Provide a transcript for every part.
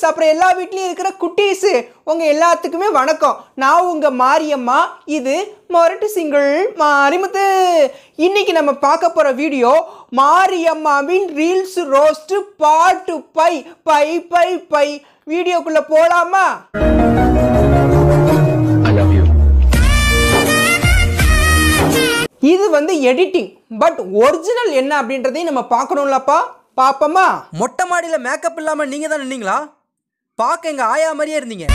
அப்புறம் எல்லா வீட்லேயும் இருக்கிற குட்டீஸு உங்கள் எல்லாத்துக்குமே வணக்கம் நான் உங்கள் மாரியம்மா இது மொரட்டு சிங்கிள் மாரிமுத்து இன்னைக்கு நம்ம பார்க்க போகிற வீடியோ மாரியம்மாவின் ரீல்ஸ் ரோஸ்ட் பாட்டு பை பை பை பை வீடியோக்குள்ளே போகலாமா I love you. இது வந்து எடிட்டிங் பட் ஒரிஜினல் என்ன அப்படின்றதையும் நம்ம பார்க்கணும்லப்பா பாப்போமா மொட்டை மாடியில் மேக்கப் இல்லாமல் நீங்கள் தான் நின்னீங்களா பார்க்க எங்கள் ஆயா மாதிரியே இருந்தீங்க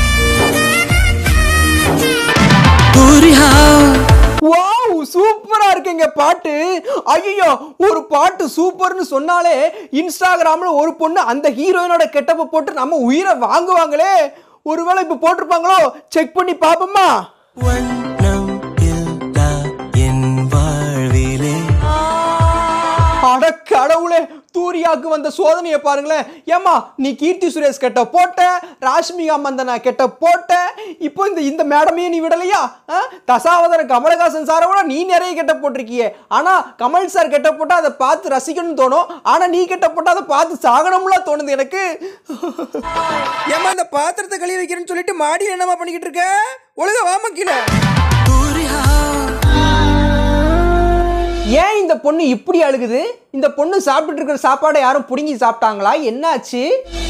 வாவ் சூப்பரா இருக்குங்க பாட்டு ஐயோ ஒரு பாட்டு சூப்பர்னு சொன்னாலே இன்ஸ்டாகிராம்ல ஒரு பொண்ணு அந்த ஹீரோயினோட கெட்டப்ப போட்டு நம்ம உயிரை வாங்குவாங்களே ஒருவேளை இப்ப போட்டிருப்பாங்களோ செக் பண்ணி பாப்போமா வண்ணம் இல்லா என் வாழ்விலே அட கடவுளே தூரியாக்கு வந்த சோதனையை பாருங்களேன் ஏமா நீ கீர்த்தி சுரேஷ் கெட்ட போட்ட ராஷ்மிகா மந்தனா கெட்ட போட்ட இப்போ இந்த இந்த மேடமையே நீ விடலையா ஆ? தசாவதார கமலஹாசன் சாரை விட நீ நிறைய கெட்ட போட்டிருக்கியே ஆனா கமல் சார் கெட்ட போட்டா அதை பார்த்து ரசிக்கணும்னு தோணும் ஆனா நீ கெட்ட போட்டா அதை பார்த்து சாகணும்லாம் தோணுது எனக்கு ஏமா இந்த பாத்திரத்தை கழுவி வைக்கிறேன்னு சொல்லிட்டு மாடியில் என்னம்மா பண்ணிக்கிட்டு இருக்க ஒழுங்கா வாமா கீழே ஏன் இந்த பொண்ணு இப்படி அழுகுது இந்த பொண்ணு சாப்பிட்டுட்டு இருக்கிற சாப்பாடை யாரும் புடுங்கி சாப்பிட்டாங்களா என்னாச்சு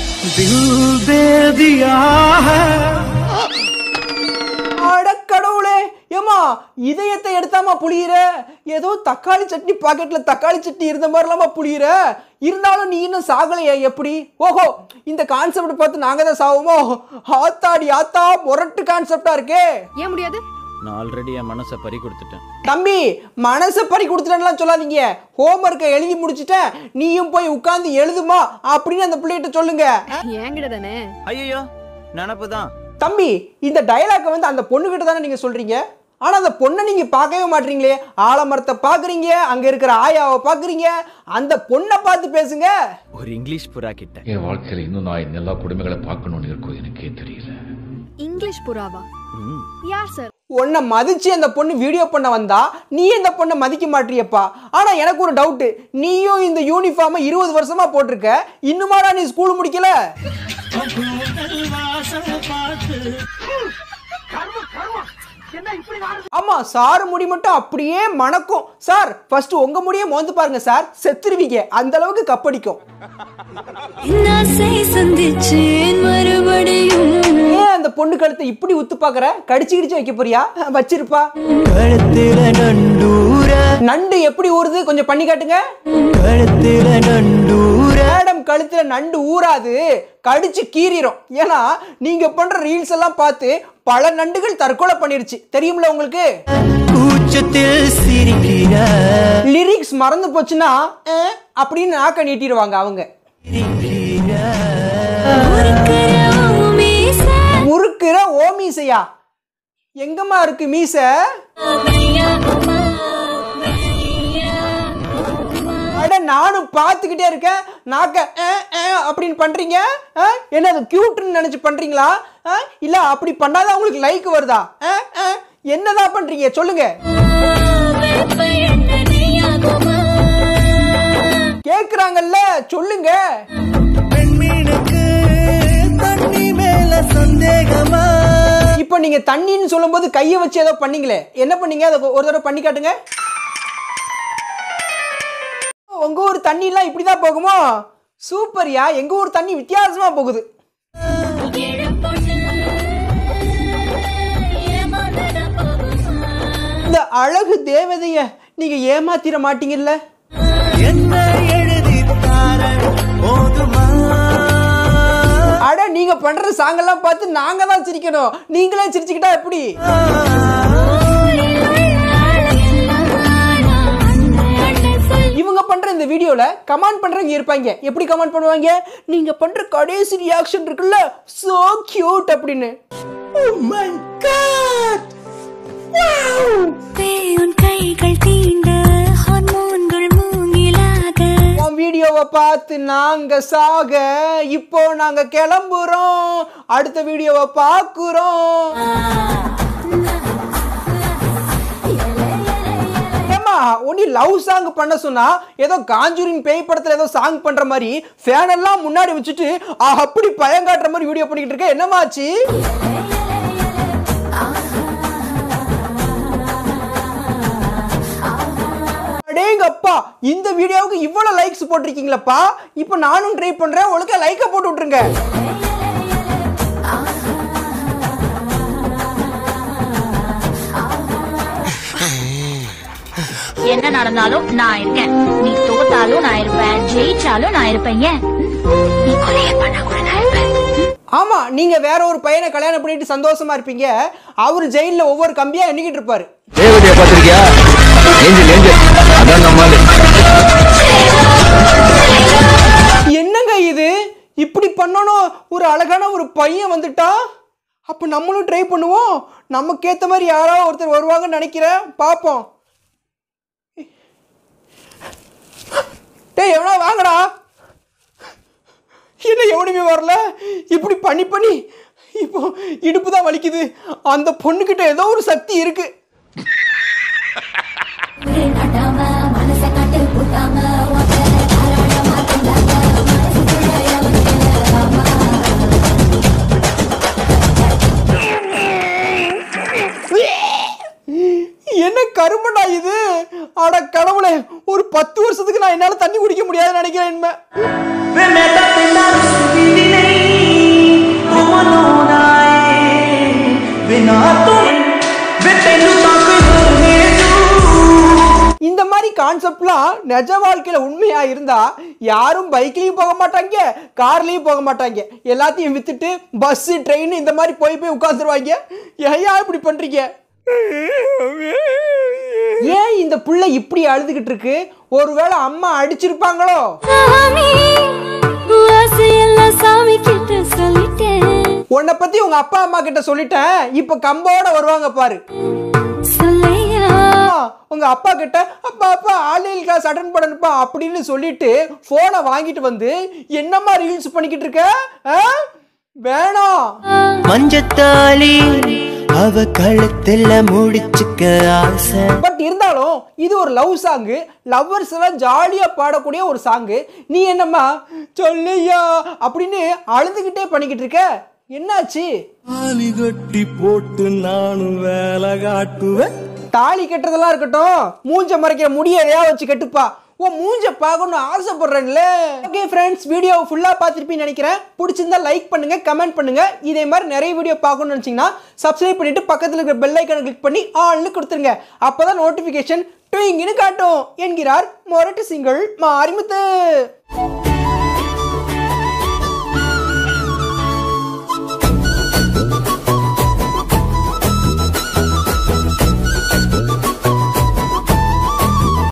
அட கடவுளே ஏமா இதயத்தை எடுத்தாமா புளியிற ஏதோ தக்காளி சட்னி பாக்கெட்ல தக்காளி சட்னி இருந்த மாதிரிலாமா புளியிற இருந்தாலும் நீ இன்னும் சாகலையா எப்படி ஓஹோ இந்த கான்செப்ட் பார்த்து நாங்க தான் சாவோமோ ஆத்தாடி ஆத்தா முரட்டு கான்செப்டா இருக்கே ஏன் முடியாது நான் ஆல்ரெடி என் மனசை பறி கொடுத்துட்டேன் தம்பி மனசை பறி கொடுத்துட்டேன்லாம் சொல்லாதீங்க ஹோம்ஒர்க்கை எழுதி முடிச்சிட்டேன் நீயும் போய் உட்கார்ந்து எழுதுமா அப்படின்னு அந்த பிள்ளைகிட்ட சொல்லுங்க என்கிட்ட தானே ஐயோ நினப்பு தான் தம்பி இந்த டயலாக்கை வந்து அந்த பொண்ணுகிட்ட தானே நீங்க சொல்றீங்க ஆனா அந்த பொண்ணை நீங்க பார்க்கவே மாட்டீங்களே ஆலமரத்தை பாக்குறீங்க அங்க இருக்கிற ஆயாவை பாக்குறீங்க அந்த பொண்ணை பார்த்து பேசுங்க ஒரு இங்கிலீஷ் புறா கிட்ட என் வாழ்க்கையில் இன்னும் நான் இந்த எல்லா குடும்பங்களை பார்க்கணும்னு இருக்கோ எனக்கே தெரியல இங்கிலீஷ் புறாவா ம். யார் சார் உன்னை மதிச்சு அந்த பொண்ணு வீடியோ பண்ண வந்தா நீ இந்த பொண்ணை மதிக்க மாட்டியப்பா ஆனா எனக்கு ஒரு டவுட் நீயும் இந்த யூனிஃபார்மை இருபது வருஷமா போட்டிருக்க இன்னுமாடா நீ ஸ்கூல் முடிக்கல ஆமா சார் முடி மட்டும் அப்படியே மணக்கும் சார் ஃபர்ஸ்ட் உங்க முடியை மோந்து பாருங்க சார் செத்துருவீங்க அந்த அளவுக்கு கப்படிக்கும் நாசை சந்திச்சேன் மறுபடியும் ஏன் அந்த பொண்ணு கழுத்தை இப்படி உத்து பாக்குற கடிச்சு கிடிச்சு வைக்க போறியா வச்சிருப்பா கழுத்தில நண்டூர நண்டு எப்படி ஊறுது கொஞ்சம் பண்ணி காட்டுங்க கழுத்தில நண்டூர மேடம் கழுத்துல நண்டு ஊறாது கடிச்சு கீறிரும் ஏன்னா நீங்க பண்ற ரீல்ஸ் எல்லாம் பார்த்து பல நண்டுகள் தற்கொலை பண்ணிருச்சு தெரியும்ல உங்களுக்கு கூச்சத்தில் சிரிக்கிற லிரிக்ஸ் மறந்து போச்சுன்னா அஹ், அப்படின்னு நாக்க நீட்டிடுவாங்க அவங்க இருக்கிற மீச முறுக்குற ஓ மீசையா எங்கம்மா இருக்கு மீசை அட நானும் பார்த்துக்கிட்டே இருக்கேன் நாக்க அஹ், அஹ் அப்படின்னு பண்றீங்க அஹ், என்ன அது கியூட்னு நினைச்சு பண்றீங்களா அஹ், இல்ல அப்படி பண்ணாதான் உங்களுக்கு லைக் வருதா அஹ், அஹ், என்னதான் பண்றீங்க சொல்லுங்க கேக்குறாங்கல்ல சொல்லுங்க பெண்மீனுக்கு தண்ணி மேல சந்தேகமா இப்போ நீங்க தண்ணின்னு சொல்லும்போது கையை வச்சு ஏதோ பண்ணீங்களே என்ன பண்ணீங்க அதை ஒரு தடவை பண்ணி காட்டுங்க உங்க ஊர் தண்ணிலாம் இப்படிதான் போகுமோ சூப்பர்யா எங்க ஊர் தண்ணி வித்தியாசமா போகுது இந்த அழகு தேவதைய நீங்க ஏமாத்திர மாட்டீங்கல்ல என்ன எழுதி தார போதுமா அட நீங்க பண்ற சாங்கெல்லாம் பார்த்து நாங்க தான் சிரிக்கணும் நீங்களே சிரிச்சுக்கிட்டா எப்படி இவங்க பண்ற இந்த வீடியோல கமெண்ட் பண்றவங்க இருப்பாங்க எப்படி கமெண்ட் பண்ணுவாங்க நீங்க பண்ற கடைசி ரியாக்ஷன் இருக்குல்ல சோ கியூட் அப்படின்னு Oh my God! Wow! உன் கைகள் தீண்ட ஹார்மோன்கள் மூங்கிலாக உன் வீடியோவை பார்த்து நாங்க சாக இப்போ நாங்க கிளம்புறோம் அடுத்த வீடியோவை பார்க்குறோம் ஏம்மா ஒன்லி லவ் சாங் பண்ண சொன்னா ஏதோ காஞ்சூரின் பேய் படத்துல ஏதோ சாங் பண்ற மாதிரி ஃபேன் எல்லாம் முன்னாடி வச்சுட்டு ஆ, அப்படி பயங்காட்டுற மாதிரி வீடியோ பண்ணிக்கிட்டு இருக்க என்னமாச்சு அடேங்கப்பா இந்த வீடியோவுக்கு இவ்வளவு லைக்ஸ் போட்டிருக்கீங்களப்பா இப்போ நானும் ட்ரை பண்றேன் ஒழுங்கா லைக்க போட்டு விட்டுருங்க என்ன நடந்தாலும் நான் இருக்கேன் நீ தோத்தாலும் நான் இருப்பேன் ஜெயிச்சாலும் நான் இருப்பேன் ஏன் நீ கொலையே பண்ண கூட நான் இருப்பேன் ஆமா நீங்க வேற ஒரு பையனை கல்யாணம் பண்ணிட்டு சந்தோஷமா இருப்பீங்க அவர் ஜெயில்ல ஒவ்வொரு கம்பியா எண்ணிக்கிட்டு இருப்பாரு தேவதைய பாத்திருக்கியா ஏஞ்சல் ஏஞ்சல் அதான் நம்மால என்னங்க இது இப்படி பண்ணணும் ஒரு அழகான ஒரு பையன் வந்துட்டா அப்ப நம்மளும் ட்ரை பண்ணுவோம் நமக்கு ஏத்த மாதிரி யாரோ ஒருத்தர் வருவாங்கன்னு நினைக்கிறேன் பார்ப்போம் டேய் எவனா வாங்கடா என்ன எவனுமே வரல இப்படி பண்ணி பண்ணி இப்போ இடுப்பு தான் வலிக்குது அந்த பொண்ணுகிட்ட ஏதோ ஒரு சக்தி இருக்கு என்ன கருமடா இது அட கடவுளே ஒரு பத்து வருஷத்துக்கு நான் என்னால தண்ணி குடிக்க முடியாதுன்னு நினைக்கிறேன் இனிமே. இந்த மாதிரி கான்செப்ட்லாம் நிஜ வாழ்க்கையில உண்மையா இருந்தா யாரும் பைக்லயும் போக மாட்டாங்க கார்லயும் போக மாட்டாங்க எல்லாத்தையும் வித்துட்டு பஸ் ட்ரெயின் இந்த மாதிரி போய் போய் உட்காந்துருவாங்க ஏயா இப்படி பண்றீங்க ஏன் இந்த புள்ள இப்படி அழுதுகிட்டு இருக்கு ஒருவேளை அம்மா அடிச்சிருப்பாங்களோ சாமி வாசையெல்லாம் சாமி கிட்ட சொல்லிட்டேன் உன்னை பத்தி உங்க அப்பா அம்மா கிட்ட சொல்லிட்டேன் இப்ப கம்போட வருவாங்க பாரு சொல்லையா ஆ, உங்க அப்பா கிட்ட அப்பா அப்பா ஆன்லைன் கிளாஸ் அட்டன் பண்ணணுப்பா அப்படின்னு சொல்லிட்டு போனை வாங்கிட்டு வந்து என்னம்மா ரீல்ஸ் பண்ணிக்கிட்டு இருக்க ஆ? வேணாம் மஞ்சத்தாளி அவ கழுத்துல முடிச்சுக்க ஆசை பட் இருந்தாலும் இது ஒரு லவ் சாங்கு லவ்வர்ஸ் எல்லாம் ஜாலியா பாடக்கூடிய ஒரு சாங்கு நீ என்னம்மா சொல்லையா அப்படின்னு அழுதுகிட்டே பண்ணிக்கிட்டு இருக்க என்னாச்சு தாலி கட்டி போட்டு நானும் வேலை காட்டுவேன் தாலி கட்டுறதெல்லாம் இருக்கட்டும் மூஞ்ச மறைக்கிற முடிய எதையா வச்சு கட்டுப்பா உன் மூஞ்ச பார்க்கணும்னு ஆசைப்படுறேன்ல ஓகே ஃப்ரெண்ட்ஸ் வீடியோ ஃபுல்லாக பார்த்துருப்பீங்கன்னு நினைக்கிறேன் பிடிச்சிருந்தா லைக் பண்ணுங்க கமெண்ட் பண்ணுங்க இதே மாதிரி நிறைய வீடியோ பார்க்கணும்னு நினச்சிங்கன்னா சப்ஸ்கிரைப் பண்ணிட்டு பக்கத்தில் இருக்கிற பெல் ஐக்கனை கிளிக் பண்ணி ஆல்னு கொடுத்துருங்க அப்பதான் நோட்டிஃபிகேஷன் ட்விங்கின்னு காட்டும் என்கிறார் மொரட்டு சிங்கிள் மாரிமுத்து